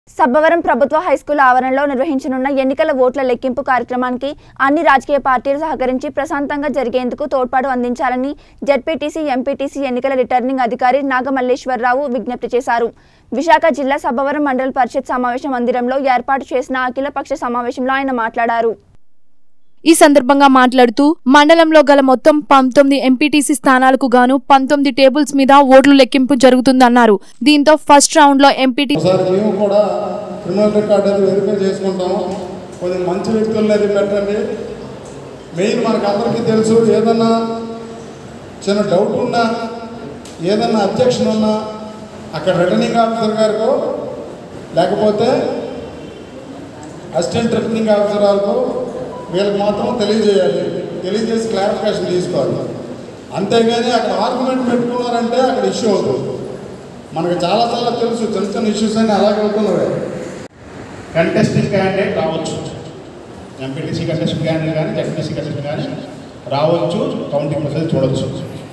సబ్బవరం ప్రభుత్వ హైస్కూల్ ఆవరణలో నిర్వహించనున్న ఎన్నికల ఓట్ల లెక్కింపు కార్యక్రమానికి అన్ని రాజకీయ పార్టీలు సహకరించి ప్రశాంతంగా జరిగేందుకు తోడ్పాటు అందించాలని జడ్పీటీసీ ఎంపీటీసీ ఎన్నికల రిటర్నింగ్ అధికారి నాగమల్లేశ్వరరావు విజ్ఞప్తి చేశారు విశాఖ జిల్లా సబ్బవరం మండల పరిషత్ సమావేశ మందిరంలో ఏర్పాటు చేసిన అఖిలపక్ష సమావేశంలో ఆయన మాట్లాడారు ఈ సందర్భంగా మాట్లాడుతూ మండలంలో గల మొత్తం పంతొమ్మిది ఎంపీటీసీ స్థానాలకు గాను పంతొమ్మిది టేబుల్స్ మీద ఓట్లు లెక్కింపు జరుగుతుందన్నారు దీంతో ఫస్ట్ రౌండ్ లో ఎంపీటీ ఒకసారి మేము కూడా క్రిమినల్ రికార్డ్ అది వెరిఫై చేసుకుంటాము కొన్ని మంచి వ్యక్తులను అది పెట్టండి మెయిన్ మనకు అందరికీ తెలుసు ఏదన్నా చిన్న డౌట్ ఉన్నా ఏదన్నా అబ్జెక్షన్ ఉన్నా అక్కడ రిటర్నింగ్ ఆఫీసర్ గారికో లేకపోతే అసిస్టెంట్ రిటర్నింగ్ ఆఫీసర్ వాళ్ళకు వీళ్ళకి మాత్రం తెలియజేయాలి తెలియజేసి క్లారిఫికేషన్ తీసుకోవాలి అంతేగాని అక్కడ ఆర్గ్యుమెంట్ పెట్టుకున్నారంటే అక్కడ ఇష్యూ అవుతుంది మనకు చాలా చాలా తెలుసు చిన్న చిన్న ఇష్యూస్ అని అలాగే అవుతున్నవి కంటెస్టింగ్ క్యాండిడేట్ రావచ్చు ఎంపీటీసీ కంటెస్టింగ్ క్యాండిడేట్ కానీ జడ్పీసీ కంటెస్టింగ్ కానీ రావచ్చు కౌంటింగ్ మెసేజ్ చూడవచ్చు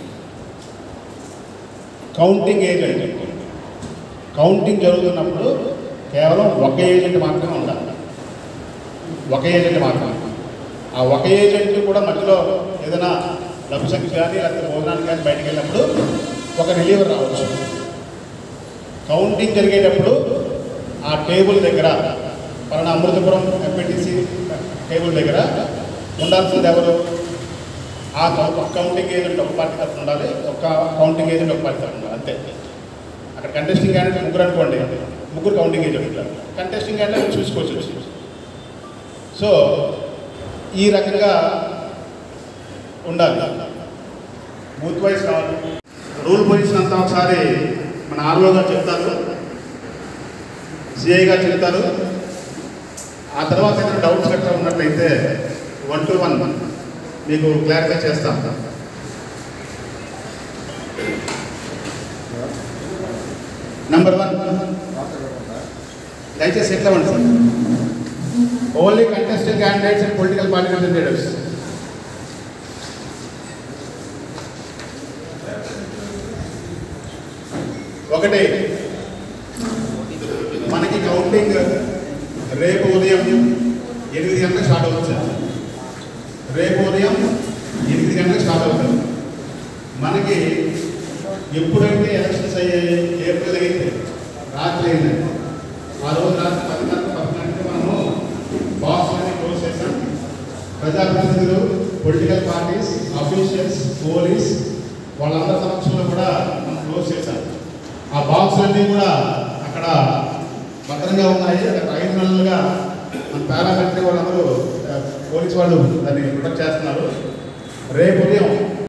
కౌంటింగ్ ఏజెంట్ కౌంటింగ్ జరుగుతున్నప్పుడు కేవలం ఒక ఏజెంట్ మాత్రమే ఉండాలి ఒక ఏజెంట్ మాత్రమే ఆ ఒక ఏజెంట్ కూడా మధ్యలో ఏదైనా లబ్సంకి కానీ లేకపోతే భోజనానికి కానీ బయటికి వెళ్ళినప్పుడు ఒక రిలీవర్ రావచ్చు కౌంటింగ్ జరిగేటప్పుడు ఆ టేబుల్ దగ్గర పలానా అమృతపురం ఎంపీటీసీ టేబుల్ దగ్గర ఉండాల్సింది ఎవరు ఆ కౌ- ఒక కౌంటింగ్ ఏజెంట్ ఒక పార్టీ తరఫున ఉండాలి ఒక కౌంటింగ్ ఏజెంట్ ఒక పార్టీ తరఫున ఉండాలి అంతే అక్కడ కంటెస్టింగ్ క్యాండిడేట్ ముగ్గురు అనుకోండి ముగ్గురు కౌంటింగ్ ఏజెంట్ ఉంటారు కంటెస్టింగ్ క్యాండిడేట్ చూసుకోవచ్చు సో ఈ రకంగా ఉండాలి బూత్ వైజ్ కావాలి రూల్ పొజిషన్ అంతా ఒకసారి మన ఆర్ఓ గారు చెప్తారు సిఐ గారు చెప్తారు ఆ తర్వాత ఏదైనా డౌట్స్ గట్రా ఉన్నట్లయితే వన్ టు వన్ మీకు క్లారిఫై చేస్తాం నంబర్ వన్ దయచేసి ఎట్లా ఉంది sir only contested candidates and political party representatives ఒకటి మనకి కౌంటింగ్ రేపు ఉదయం ఎనిమిది గంటలకు స్టార్ట్ అవుతుంది సార్ రేపు ఉదయం ఎనిమిది గంటలకు స్టార్ట్ అవుతుంది మనకి ఎప్పుడైతే ఎలక్షన్స్ అయ్యాయి ఏప్రిల్ అయితే రాత్రి అయింది ఆ రోజు రాత్రి పది గంటలకు పది గంటలకు మనము బాక్స్ అన్ని క్లోజ్ చేసాం ప్రజాప్రతినిధులు పొలిటికల్ పార్టీస్ అఫీషియల్స్ పోలీస్ వాళ్ళందరి సమక్షంలో కూడా మనం క్లోజ్ చేశాం ఆ బాక్స్ అన్నీ కూడా అక్కడ భద్రంగా ఉన్నాయి అక్కడ ఐదు నెలలుగా మన పారామిలిటరీ వాళ్ళందరూ ఆ, పోలీస్ వాళ్ళు దాన్ని ప్రొటెక్ట్ చేస్తున్నారు రేపు ఉదయం